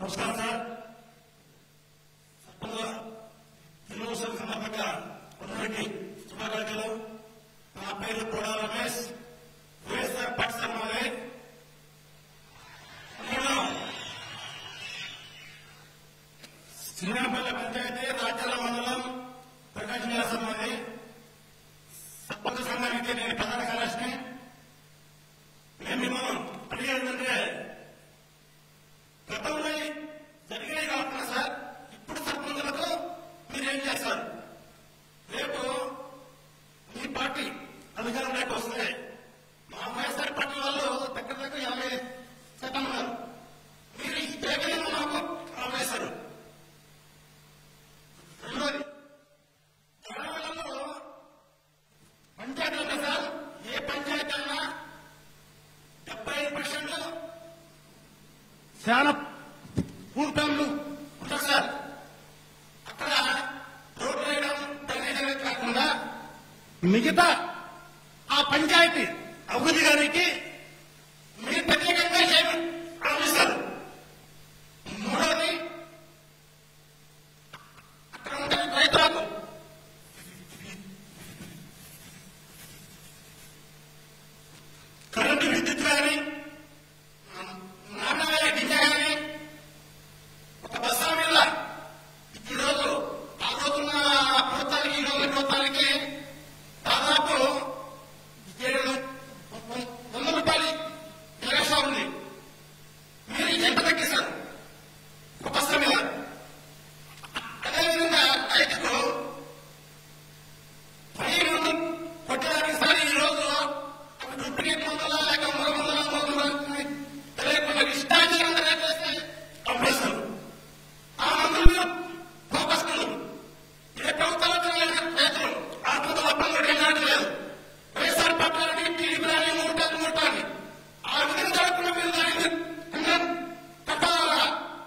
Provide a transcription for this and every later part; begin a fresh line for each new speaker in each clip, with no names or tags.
నమస్కారం సార్ సర్పంచ్ దినోత్సవం సందర్భంగా అందరికీ శుభాకాంక్షలు నా పేరు కోడా రమేష్ వైఎస్ఆర్ పార్టీ సమావే నేను శ్రీరాంపల్లి పంచాయతీ రాజ్యాల మండలం ప్రకాశం జిల్లా సమాధి సర్పంచ్ సంఘానికి నేను ప్రధాన కార్యదర్శిని నేను మిమ్మల్ని అడిగేది ఏంటంటే గతంలో జరిగినాయి కాకుండా సార్ ఇప్పుడు సర్పంచులకు మీరేం చేస్తారు రేపు మీ పార్టీ అధికారంలోకి వస్తే మా వైఎస్ఆర్ పార్టీ వాళ్ళు దగ్గర దగ్గర యాభై శాతం ఉన్నారు మీరు ఈ జగన్ మాకు ఆపేశారు రెండోది తెలంగాణలో పంచాయతీ ఉంది సార్ ఏ పంచాయతీ అన్నా డెబ్బై ఐదు పర్సెంట్ చాలా పూర్తంలు ఉంటారు సార్ అక్కడ రోడ్డు వేయడం డ్రైనేజ్ కాకుండా మిగతా ఆ పంచాయతీ అభివృద్ధి గారికి మీరు ప్రత్యేకంగా ఏమి ఆలోచిస్తారు మూడవది అక్కడ ఉండే రైతులకు కరెంటు విద్యుత్ కానీ నాణ్యమైన గింజ కానీ ఒక బస్సా మీద ఈ రోజు ఆ రోజున్న ప్రభుత్వానికి ఈ రోజు ప్రభుత్వానికి దాదాపు ఏడు వంద రూపాయలు ఎగస్ట్రా ఉంది మీరు ఎంత తగ్గిస్తారు ఒక బస్సా మీద అదేవిధంగా రైతుకు పై ముందు కొట్టడానికి సరే ఈ రోజు అక్కడ డూప్లికేట్ మందులా లేక మూడు వందల మూడు వందల తెలియకుండా ఇష్టాచారంగా రేట్ వేస్తే అమ్మేస్తారు ఆ మందులు మీరు ఫోకస్కులు ఏ ప్రభుత్వాలు రైతులు ఆత్మహత్య పనులు ఎన్నట్లేదు వైఎస్ఆర్ పట్టాలని టీడీపీ రాని మూటాన్ని మూటాన్ని ఆ విధంగా జరగకుండా మీరు దాన్ని అన్నం కట్టాలా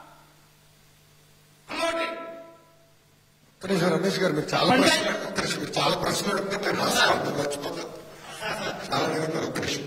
అమ్మఒటి
ఒక్క నిమిషం రమేష్ గారు మీరు చాలా ప్రశ్నలు ఒక్క నిమిషం మీరు చాలా ప్రశ్నలు అడిగితే నేను రాసుకోవద్దు మర్చిపోతాను చాలా నిరంతరం ఒక్క నిమిషం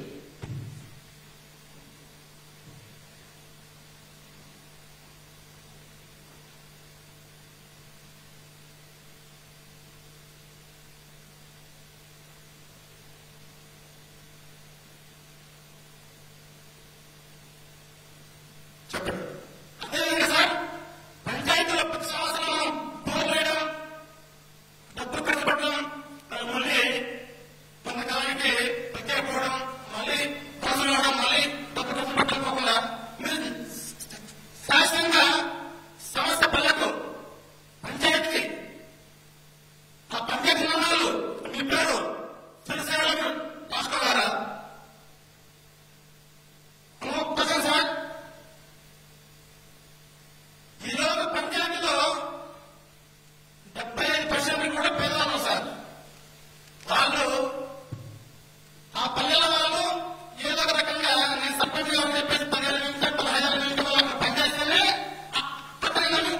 చెప్పండి
అదేవిధంగా సార్ పంచాయతీలో ప్రతి సంవత్సరం పనులు వేయడం డబ్బులు ఖర్చు పెట్టడం మరి మళ్ళీ కొంతకాలానికి ప్రత్యేకపోవడం మళ్ళీ పనులు ఇవ్వడం మళ్ళీ డబ్బు ఖర్చు పెట్టకపోకుండా మీరు శాశ్వతంగా సమస్య పనులకు పంచాయతీకి ఆ పంచాయతీ మండలు మీ పేరు తెలిసేవాళ్ళు రాసుకోగలరా ప్రజలు సార్ ఈరోజు పంచాయతీలో డెబ్బై ఐదు పర్సెంట్ కూడా పేదవాళ్ళు సార్ వాళ్ళు ఆ పల్లెల వాళ్ళు ఏదో ఒక రకంగా నేను సర్పంచ్ గా చెప్పేసి పదిహేను నిమిషాలు పదహైదు నిమిషాలు అక్కడ పనిచేస్తేనే అక్కడ నన్ను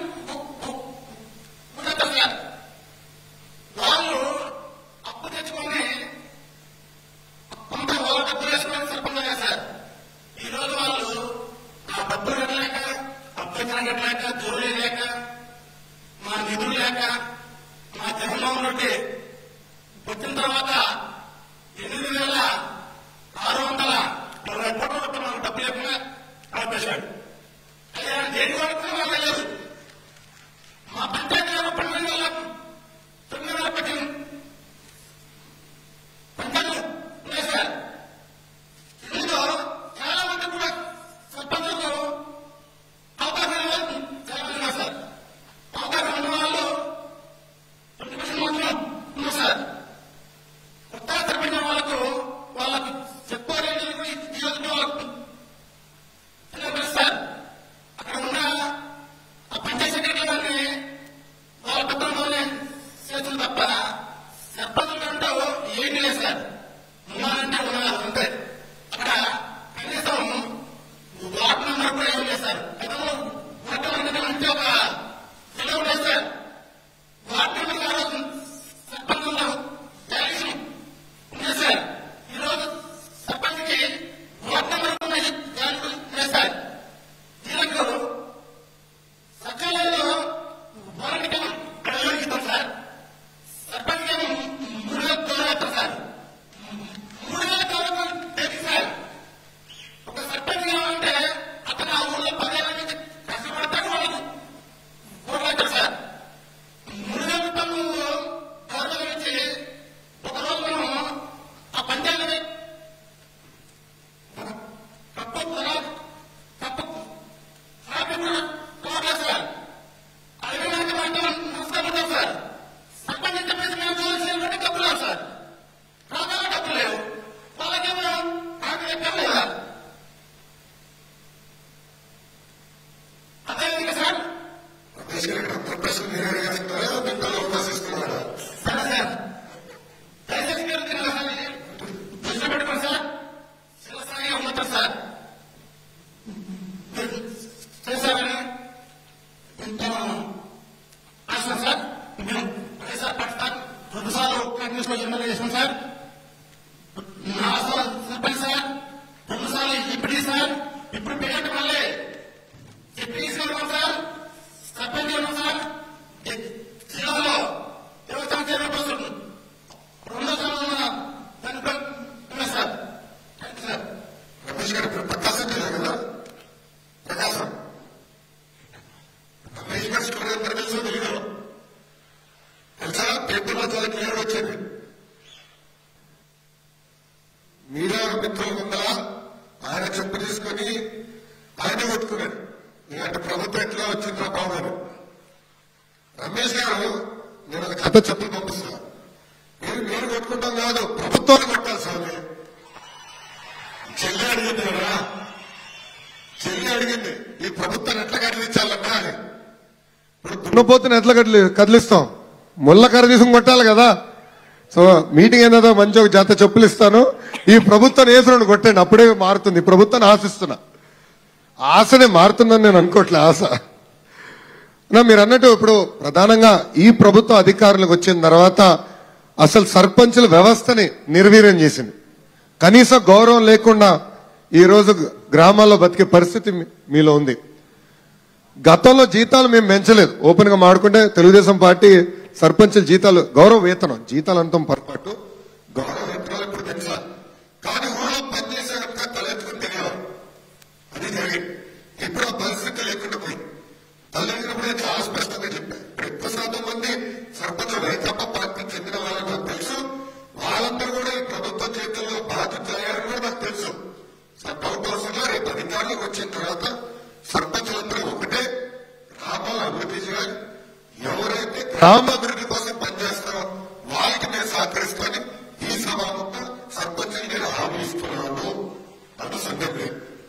ఉండదు సార్ వాళ్ళు అప్పు తెచ్చుకొని కొంత వాళ్ళ డబ్బులు వేసుకొని సర్పంచ్ అయ్యారు సార్ ఈ రోజు వాళ్ళు ఆ డబ్బులు కట్టలేక అభ్యంతరం కట్టలేక జోలి లేక మా నిధులు లేక మా జగన్మోహన్ రెడ్డి వచ్చిన తర్వాత ఎనిమిది వేల ఆరు వందల అరవై కోట్ల రూపాయలు మనకు డబ్బు లేకుండా ఆపేశాడు అయ్యా దేని వరకు మాకు తెలియదు మా పంచాయతీలో పన్నెండు వేల తొమ్మిది వేల పద్దెనిమిది పంచాయతీలు ఉన్నాయి సార్ ఇందులో చాలా మంది కూడా సర్పంచులు అవకాశం ఇవ్వాలి చాలా మంది ఉన్నారు సార్ అవకాశం ఉన్న వాళ్ళు ట్వంటీ పర్సెంట్ మాత్రం ఉన్నారు సార్
రమేష్ గారు ఇక్కడ అందరి ప్రశ్నలు మీరే అడిగేస్తున్నారా మీకు అవకాశం ఇస్తున్నారా
సరే సార్ దయచేసి మీరు తిరిగి సార్ ఇది దృష్టిలో పెట్టుకోండి సార్ శివసాయి ఉన్నతం సార్ చేశారని ఆశ సార్ మేము వైఎస్ఆర్ పార్టీ సార్ రెండుసార్లు కంటిన్యూస్ లో ఎమ్మెల్యే చేసాం సార్ నాలుగు సర్పంచ్ సార్ రెండుసార్లు ఇప్పుడు సార్ ఇప్పుడు పేరెంట్ మళ్ళీ చెప్పేసి ఉన్నాం సార్ సర్పంచ్ ఉన్నాం సార్ జిల్లాలో ఇరవై తొమ్మిది ఇరవై పర్సెంట్ రెండో సంవత్సరం దాని sir thank you sir
Ramesh garu ఇప్పుడు ప్రకాశం జిల్లా కదా ప్రకాశం రమేష్ గారు స్టోరీ అందరూ తెలుసు తెలియదు తెలుసా పేపర్లో చాలా క్లియర్ వచ్చింది మీడియా మిత్రుల ముందర ఆయన చెప్పు తీసుకొని ఆయనే కొట్టుకున్నాడు ఇలాంటి ప్రభుత్వం ఎట్లా వచ్చిందో బాగుంది రమేష్ గారు నేను ఒక కథ చెప్పి పంపిస్తున్నా మీరు మీరు కొట్టుకుంటాం కాదు ప్రభుత్వాన్ని కొట్టాలి స్వామి చెల్లి అడిగింది కదా చెల్లి అడిగింది ఈ ప్రభుత్వాన్ని ఎట్లా కదిలించాలన్నా అని ఇప్పుడు దున్నపోతుని ఎట్లా కదిలి కదిలిస్తాం ముళ్ళ కర్ర తీసుకుని కొట్టాలి కదా సో మీటింగ్ ఏందో మంచి ఒక జాత చెప్పులు ఇస్తాను ఈ ప్రభుత్వం ఏసులను కొట్టండి అప్పుడే మారుతుంది ఈ ప్రభుత్వాన్ని ఆశిస్తున్నా ఆశనే మారుతుందని నేను అనుకోవట్లే ఆశ నా మీరు అన్నట్టు ఇప్పుడు ప్రధానంగా ఈ ప్రభుత్వం అధికారులకు వచ్చిన తర్వాత అసలు సర్పంచుల వ్యవస్థని నిర్వీర్యం చేసింది కనీస గౌరవం లేకుండా ఈ రోజు గ్రామాల్లో బతికే పరిస్థితి మీ- మీలో ఉంది గతంలో జీతాలు మేము పెంచలేదు ఓపెన్ గా మాడుకుంటే తెలుగుదేశం పార్టీ సర్పంచుల జీతాలు గౌరవ వేతనం జీతాలు అంతం పొరపాటు గౌరవ వేతనాలు ఇప్పుడు పెంచాలి కానీ ఊళ్ళో పనిచేసే కనుక తలెత్తుకుని తినేవారు అది జరిగింది ఇప్పుడు ఆ పరిస్థితి లేకుండా పోయింది తల్లిదండ్రులు చాలా స్పష్టంగా చెప్పారు ఇప్పుడు ఎక్కువ శాతం మంది సర్పంచ్ వైకప్ప పార్టీ చెందిన వాళ్ళని నాకు తెలుసు వాళ్ళందరూ కూడా ఈ ప్రభుత్వ చేతుల్లో బాధ్యత అయ్యారని కూడా నాకు తెలుసు సర్పంచ్ కోసంలో రేపు అధికారులకు వచ్చిన తర్వాత సర్పంచులందరూ ఒకటే గ్రామాల అభివృద్ధి చేయాలి ఎవరైతే గ్రామ అభివృద్ధి కోసం పనిచేస్తారో వాళ్ళకి నేను సహకరిస్తాను ఈ సభాముఖంగా సర్పంచ్ నేను హామీ ఇస్తున్నాను అన్న సంగతి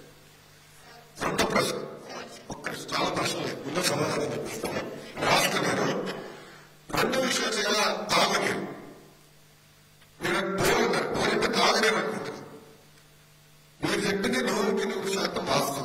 రెండో ప్రశ్న ఒక్క చాలా ప్రశ్నలే ముందు సమాధానం చెప్పిస్తాను రాష్ట్ర రెండు విషయాలు చేయాల తాగునీరు మీరు బోర్ ఉన్నారు బోర్ అంటే తాగునీరు అనుకుంటున్నారు మీరు చెప్పింది నూరుకి నూరు శాతం వాస్తవం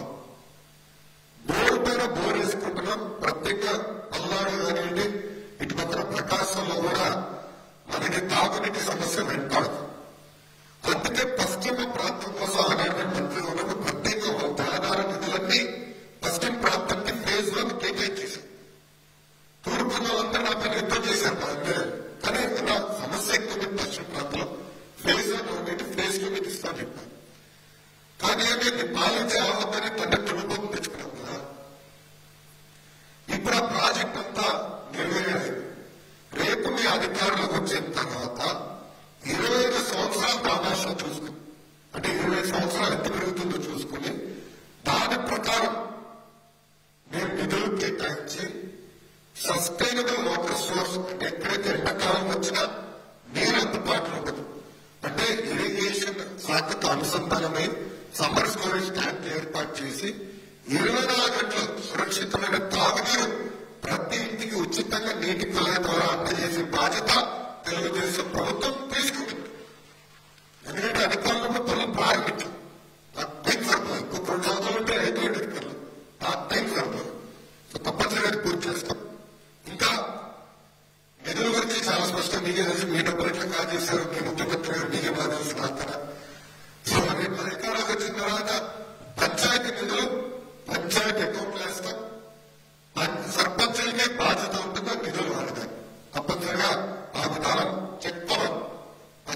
బోర్ పైన బోర్ వేసుకుంటున్నాం ప్రత్యేక పల్నాడు కానివ్వండి ఇటు పక్కన ప్రకాశంలో కూడా మనకి తాగునీటి సమస్య వెంటాడుతుంది అందుకే పశ్చిమ ప్రాంతం కోసం ఆనాటి మంత్రి ఉన్నప్పుడు ప్రత్యేక తెలంగాణ నిధులన్నీ పశ్చిమ ప్రాంతానికి ఫేజ్ వన్ కేటాయించేశారు తూర్పు వాళ్ళంతా నా పైన యుద్ధం చేశారు మా అందరూ. కానీ నా సమస్య ఎక్కువ ఉంది పశ్చిమ ప్రాంతంలో ఫేజ్ వన్ ఉన్నట్టు ఫేజ్ టూ మీకు ఇస్తాను చెప్పాను కానీ అది పాలించే ఆవద్దని పన్నెండు ప్రభుత్వం తెచ్చుకున్నాం కదా ఇప్పుడు ఆ ప్రాజెక్ట్ అంతా నిర్వహించాలి రేపు మీ అధికారులకు వచ్చిన తర్వాత ఇరవై ఐదు సంవత్సరాల ప్రామాణం చూసుకుని అంటే ఇరవై సంవత్సరాలు ఎంత పెరుగుతుందో చూసుకుని దాని ప్రకారం మేము నిధులు కేటాయించి సస్టైనబుల్ వాటర్ సోర్స్ అంటే ఎక్కడైతే ఎండాకాలం వచ్చినా నీరు అందుబాటులో ఉండదు అంటే ఇరిగేషన్ శాఖతో అనుసంధానమై సమ్మర్ స్టోరేజ్ ట్యాంక్ ఏర్పాటు చేసి ఇరవై నాలుగు గంటలు సురక్షితమైన తాగునీరు ప్రతి ఇంటికి ఉచితంగా నీటి కుళాయి ద్వారా అందజేసే బాధ్యత తెలుగుదేశం ప్రభుత్వం తీసుకుంటుంది ఎందుకంటే అధికారులకు పనులు ప్రారంభించాం నాకు టైం సరిపోదు ఇంకొక రెండు సంవత్సరాలు ఉంటే అయిపోయింది అధికారులు నాకు టైం సరిపోదు సో తప్పనిసరిగా అది పూర్తి చేస్తాం ఇంకా నిధుల గురించి చాలా స్పష్టం మీకే తెలుసు మీ డబ్బులు ఎట్లా కాల్ చేశారు మీ ముఖ్యమంత్రి గారు మీకే బాగా తెలుసు నాకు కూడా. సో రేపు అధికారులకు వచ్చిన తర్వాత పంచాయతీ నిధులు పంచాయతీ అకౌంట్లో వేస్తాం పం- సర్పంచులకే బాధ్యత ఉంటుందో నిధులు వాడతాయి తప్పనిసరిగా ఆ విధానం చెప్తాం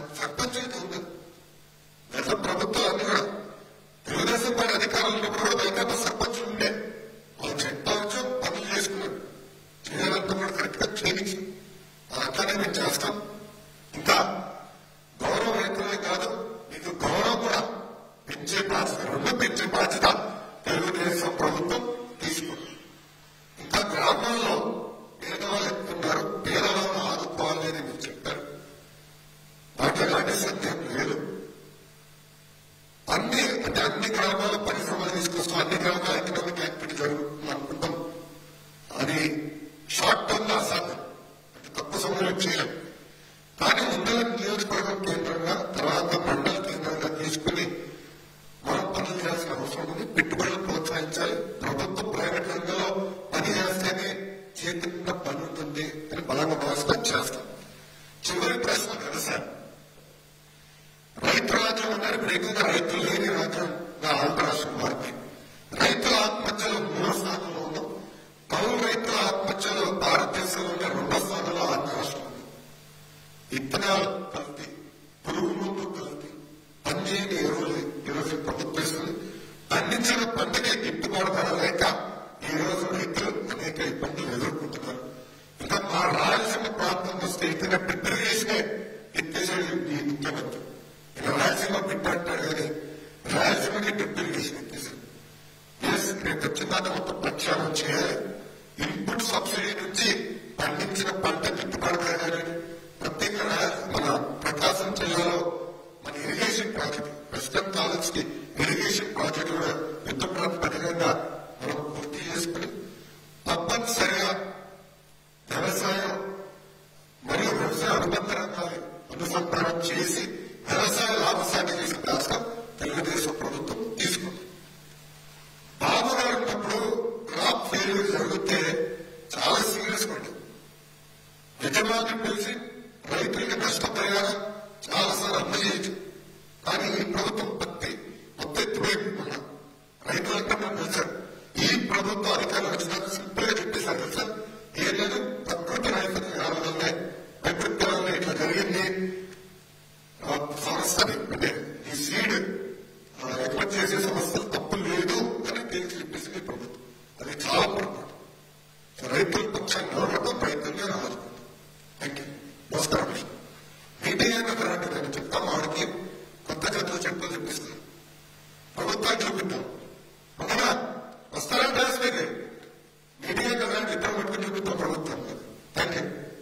అనేక ఇబ్బందులు ఎదుర్కొంటున్నారు ఇంకా మా రాయలసీమ ప్రాంతం వస్తే ఇతర ప్రిపేర్ చేసినే ఎత్తేసాడు ఈ ముఖ్యమంత్రి ఇక రాయలసీమ బిడ్డ అంటాడు కానీ రాయలసీమకి ప్రిపేర్ చేసి ఎత్తేసాడు ఎస్ రేపు వచ్చిందాక మొత్తం ప్రక్షాళన చేయాలి ఇన్పుట్ సబ్సిడీ నుంచి పండించిన పంట గిట్టుబాటు కాదని ప్రత్యేకంగా మన ప్రకాశం జిల్లాలో మన ఇరిగేషన్ ప్రాజెక్ట్ వెస్టర్న్ కాలేజ్ కి ఇరిగేషన్ ప్రాజెక్ట్ కూడా యుద్ధ ప్రాతిపదికంగా మనం పూర్తి చేసుకుని తప్పనిసరిగా వ్యవసాయం మరియు వ్యవసాయ అనుబంధ రంగాలు అనుసంధానం చేసి వ్యవసాయ లాభసాటి చేసే రాష్ట్రం తెలుగుదేశం ప్రభుత్వం తీసుకుంది బాబు గారు ఉన్నప్పుడు క్రాప్ ఫెయిల్యూర్ జరిగితే చాలా సీరియస్ పడింది యజమాని పిలిచి రైతులకి నష్టపరిహారం చాలాసార్లు అందజేయచ్చు కానీ ఈ ప్రభుత్వం పత్తి మొత్తం ఎత్తిపోయి రైతులంతా మనం పిలిచారు ఈ ప్రభుత్వం అధికారులు వచ్చినాక సింపుల్ గా చెప్పేశారు సార్ ఏం లేదు